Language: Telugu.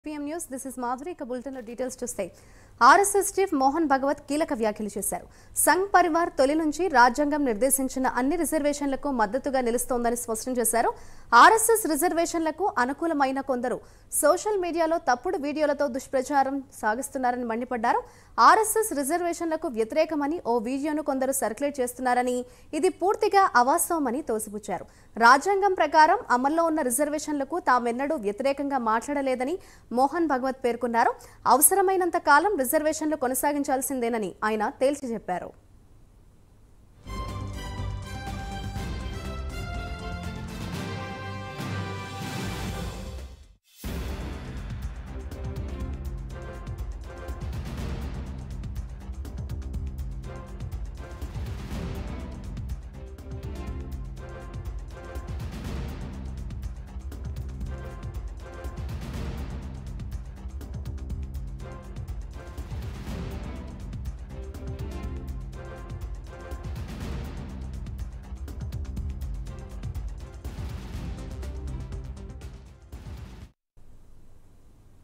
PM news this is Madhuri ఇక బులెటిన్లో డీటెయిల్స్ చూస్తే ఆర్ఎస్ఎస్ చీఫ్ మోహన్ భగవత్ కీలక వ్యాఖ్యలు చేశారు సంఘ్ పరివార్ తొలి నుంచి రాజ్యాంగం నిర్దేశించిన అన్ని రిజర్వేషన్లకు మద్దతుగా నిలుస్తోందని స్పష్టం చేశారు ఆర్ఎస్ఎస్ రిజర్వేషన్లకు అనుకూలమైన కొందరు సోషల్ మీడియాలో తప్పుడు వీడియోలతో దుష్ప్రచారం సాగిస్తున్నారని మండిపడ్డారు ఆర్ఎస్ఎస్ రిజర్వేషన్లకు వ్యతిరేకమని ఓ వీడియోను కొందరు సర్క్యులేట్ చేస్తున్నారని ఇది పూర్తిగా అవాస్తవమని తోసిపుచ్చారు రాజ్యాంగం ప్రకారం అమల్లో ఉన్న రిజర్వేషన్లకు తామెన్నడూ వ్యతిరేకంగా మాట్లాడలేదని మోహన్ భగవత్ పేర్కొన్నారు అవసరమైనంత కాలం రిజర్వేషన్లు కొనసాగించాల్సిందేనని ఆయన తేల్చి చెప్పారు